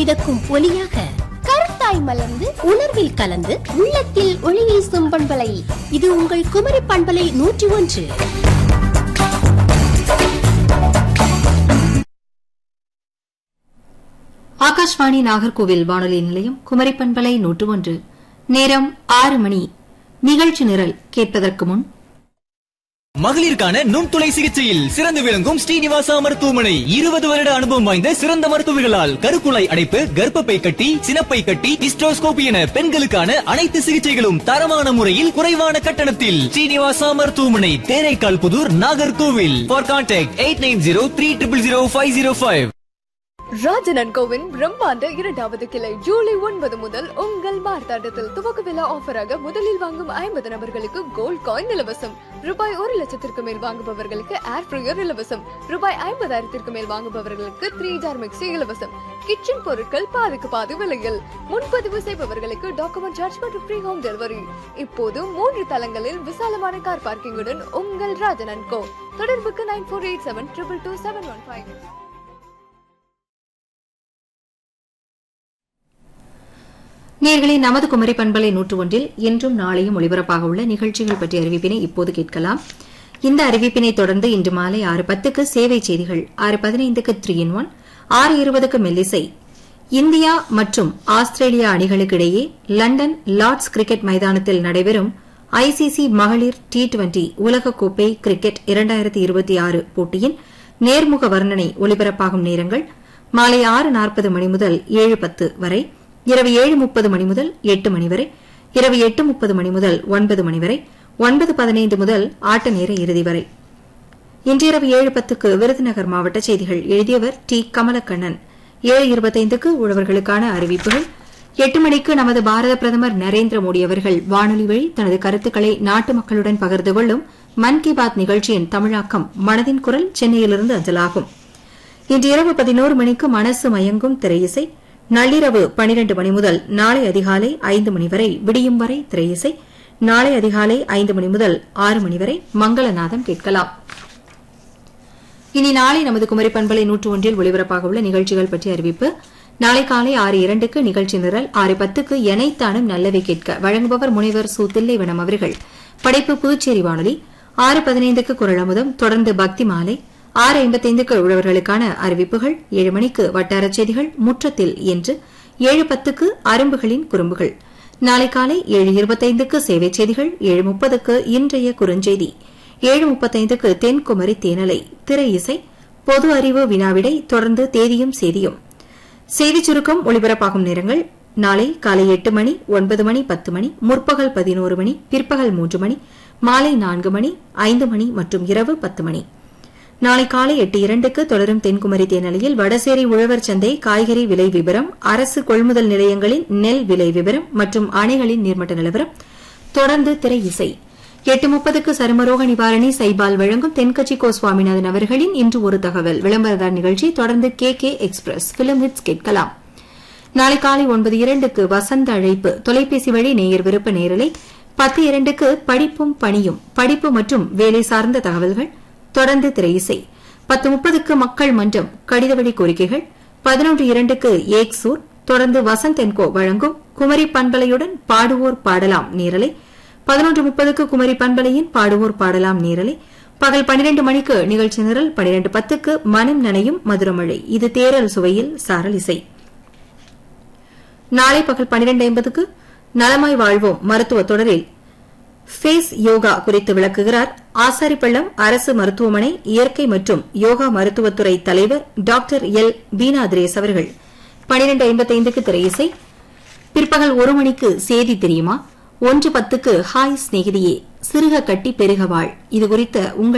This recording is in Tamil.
மிதக்கும் ஒலியாக கருத்தாய் மலர்ந்து உணர்வில் கலந்து உள்ளத்தில் ஒளி வீசும் பண்பலை இது உங்கள் குமரி பண்பலை நூற்றி ஒன்று ஆகாஷ்வாணி நாகர்கோவில் வானொலி நிலையம் குமரி பண்பலை நூற்று ஒன்று நேரம் ஆறு மணி நிகழ்ச்சி நிரல் கேட்பதற்கு முன் மகளிருக்கான நுண்துளை சிகிச்சையில் சிறந்து விளங்கும் ஸ்ரீனிவாசா மருத்துவமனை இருபது வருட அனுபவம் வாய்ந்த சிறந்த மருத்துவர்களால் கருக்குழாய் அடைப்பு கர்ப்பப்பை கட்டி சினப்பை கட்டி ஹிஸ்டோஸ்கோபி என பெண்களுக்கான அனைத்து சிகிச்சைகளும் தரமான முறையில் குறைவான கட்டணத்தில் ஸ்ரீனிவாசா மருத்துவமனை Theraikkal Pudur Nagercoil for contact eight nine zero three triple zero five zero five ராஜனன் கோவின் பிரம்மாண்ட இரண்டாவது கிளை ஜூலை ஒன்பது முதல் உங்கள் மார்த்தாண்டத்தில் துவக்க விழா ஆஃபராக முதலில் வாங்கும் ஐம்பது நபர்களுக்கு கோல்ட் காயின் இலவசம் ரூபாய் ஒரு லட்சத்திற்கு மேல் வாங்குபவர்களுக்கு ஏர் ஃப்ரையர் இலவசம் ரூபாய் ஐம்பதாயிரத்திற்கு மேல் வாங்குபவர்களுக்கு த்ரீ ஜார் மிக்சி இலவசம் கிச்சன் பொருட்கள் பாதிக்கு பாதி விலையில் முன்பதிவு செய்பவர்களுக்கு டாக்குமெண்ட் சார்ஜ் மற்றும் ஃப்ரீ ஹோம் டெலிவரி இப்போது மூன்று தளங்களில் விசாலமான கார் பார்க்கிங்குடன் உங்கள் ராஜனன் கோ தொடர்புக்கு nine four eight seven triple two seven one five நேர்களே நமது குமரி பண்பலை நூற்று ஒன்றில் இன்றும் நாளையும் ஒளிபரப்பாக உள்ள நிகழ்ச்சிகள் பற்றிய அறிவிப்பினை இப்போது கேட்கலாம் இந்த அறிவிப்பினை தொடர்ந்து இன்று மாலை ஆறு பத்துக்கு சேவை செய்திகள் ஆறு பதினைந்துக்கு த்ரீ இன் ஒன் ஆறு இருபதுக்கு மெல்லிசை இந்தியா மற்றும் ஆஸ்திரேலியா அணிகளுக்கு இடையே லண்டன் லார்ட்ஸ் கிரிக்கெட் மைதானத்தில் நடைபெறும் ஐசிசி மகளிர் டி டுவெண்டி உலகக்கோப்பை கிரிக்கெட் இரண்டாயிரத்தி இருபத்தி ஆறு போட்டியின் நேர்முக வர்ணனை ஒலிபரப்பாகும் நேரங்கள் மாலை ஆறு நாற்பது மணி முதல் ஏழு பத்து வரை இரவு ஏழு முப்பது மணி முதல் எட்டு மணி வரை இரவு எட்டு முப்பது மணி முதல் ஒன்பது மணி வரை ஒன்பது பதினைந்து முதல் ஆட்ட நேர இறுதி வரை இன்றிரவு ஏழு பத்துக்கு விருதுநகர் மாவட்ட செய்திகள் எழுதியவர் டி கமலக்கண்ணன் ஏழு இருபத்தைந்துக்கு உழவர்களுக்கான அறிவிப்புகள் எட்டு மணிக்கு நமது பாரத பிரதமர் நரேந்திர மோடி அவர்கள் வானொலி வழி தனது கருத்துக்களை நாட்டு மக்களுடன் பகிர்ந்து கொள்ளும் மன் கி பாத் நிகழ்ச்சியின் தமிழாக்கம் மனதின் குரல் சென்னையிலிருந்து அஞ்சலாகும் இன்று இரவு பதினோரு மணிக்கு மனசு மயங்கும் திரையிசை நள்ளிரவு பனிரண்டு மணி முதல் நாளை அதிகாலை ஐந்து மணி வரை விடியும் வரை திரையிசை நாளை அதிகாலை ஐந்து மணி முதல் ஆறு மணி வரை மங்களநாதம் கேட்கலாம் இனி நாளை நமது குமரி பண்பலை நூற்று ஒன்றில் ஒலிபரப்பாக உள்ள நிகழ்ச்சிகள் பற்றிய அறிவிப்பு நாளை காலை ஆறு இரண்டுக்கு நிகழ்ச்சி நிரல் ஆறு பத்துக்கு எனைத்தானும் நல்லவை கேட்க வழங்குபவர் முனைவர் சு தில்லைவனம் அவர்கள் படைப்பு புதுச்சேரி வானொலி ஆறு பதினைந்துக்கு குரல் அமுதம் தொடர்ந்து பக்தி மாலை ஆறு ஐம்பத்தைந்துக்கு உழவர்களுக்கான அறிவிப்புகள் ஏழு மணிக்கு வட்டாரச் செய்திகள் முற்றத்தில் என்று ஏழு பத்துக்கு அரும்புகளின் குறும்புகள் நாளை காலை ஏழு இருபத்தைந்துக்கு சேவை செய்திகள் ஏழு முப்பதுக்கு இன்றைய குறுஞ்செய்தி ஏழு முப்பத்தைந்துக்கு தென்குமரி தேனலை திரை இசை பொது அறிவு வினாவிடை தொடர்ந்து தேதியும் செய்தியும் செய்திச் சுருக்கம் ஒளிபரப்பாகும் நேரங்கள் நாளை காலை எட்டு மணி ஒன்பது மணி பத்து மணி முற்பகல் பதினோரு மணி பிற்பகல் மூன்று மணி மாலை நான்கு மணி ஐந்து மணி மற்றும் இரவு பத்து மணி நாளை காலை எட்டு இரண்டுக்கு தொடரும் தென்குமரி தேனலையில் வடசேரி உழவர் சந்தை காய்கறி விலை விவரம் அரசு கொள்முதல் நிலையங்களின் நெல் விலை விவரம் மற்றும் அணைகளின் நீர்மட்ட நிலவரம் தொடர்ந்து திரை இசை எட்டு முப்பதுக்கு சருமரோக நிவாரணி சைபால் வழங்கும் தென்கட்சி கோ சுவாமிநாதன் அவர்களின் இன்று ஒரு தகவல் விளம்பரதார் நிகழ்ச்சி தொடர்ந்து K K express film hits கேட்கலாம் நாளை காலை ஒன்பது இரண்டுக்கு வசந்த அழைப்பு தொலைபேசி வழி நேயர் விருப்ப நேரலை பத்து இரண்டுக்கு படிப்பும் பணியும் படிப்பு மற்றும் வேலை சார்ந்த தகவல்கள் தொடர்ந்து திரை இசை பத்து முப்பதுக்கு மக்கள் மன்றம் கடிதவழி கோரிக்கைகள் பதினொன்று இரண்டுக்கு ஏக்சூர் தொடர்ந்து வசந்த் என்கோ வழங்கும் குமரி பண்பலையுடன் பாடுவோர் பாடலாம் நேரலை பதினொன்று முப்பதுக்கு குமரி பண்பலையின் பாடுவோர் பாடலாம் நேரலை பகல் பனிரெண்டு மணிக்கு நிகழ்ச்சி நிரல் பனிரெண்டு பத்துக்கு மனம் நனையும் மதுரமழை இது தேரல் சுவையில் சாரல் இசை நாளை பகல் பனிரெண்டு ஐம்பதுக்கு நலமாய் வாழ்வோம் மருத்துவ தொடரில் ஃபேஸ் யோகா குறித்து விளக்குகிறார் ஆசாரிப்பள்ளம் அரசு மருத்துவமனை இயற்கை மற்றும் யோகா மருத்துவத்துறை தலைவர் டாக்டர் எல் பீனாத்ரேஸ் அவர்கள் பனிரெண்டு ஐம்பத்தைந்துக்கு திரையிசை பிற்பகல் ஒரு மணிக்கு செய்தி தெரியுமா ஒன்று பத்துக்கு ஹாய் சிநேகிதியே சிறுக கட்டி பெருக வாழ் இது குறித்த உங்கள்